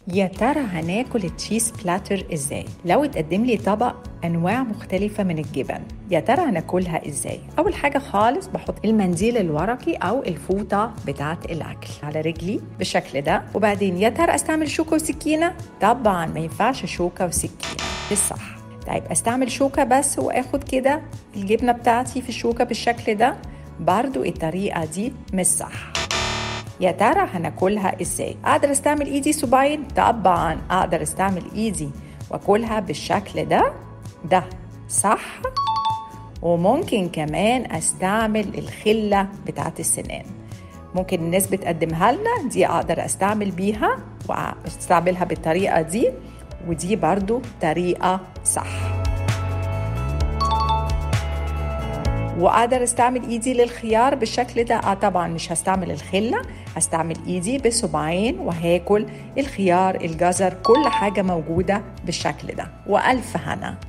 يا ترى هناكل التشيز بلاتر ازاي؟ لو اتقدم لي طبق انواع مختلفة من الجبن، يا ترى هناكلها ازاي؟ أول حاجة خالص بحط المنديل الورقي أو الفوطة بتاعة الأكل على رجلي بالشكل ده، وبعدين يا ترى استعمل شوكة وسكينة؟ طبعا ما ينفعش شوكة وسكينة، الصح. طيب استعمل شوكة بس واخد كده الجبنة بتاعتي في الشوكة بالشكل ده؟ برضو الطريقة دي مش صح. يا ترى هناكلها ازاي اقدر استعمل ايدي صباعين طبعا اقدر استعمل ايدي واكلها بالشكل ده ده صح وممكن كمان استعمل الخله بتاعت السنان ممكن الناس بتقدمها لنا دي اقدر استعمل بيها واستعملها بالطريقه دي ودي برضو طريقه صح واقدر استعمل ايدي للخيار بالشكل ده اه طبعا مش هستعمل الخله هستعمل ايدي بصباعين وهاكل الخيار الجزر كل حاجه موجوده بالشكل ده والف هنا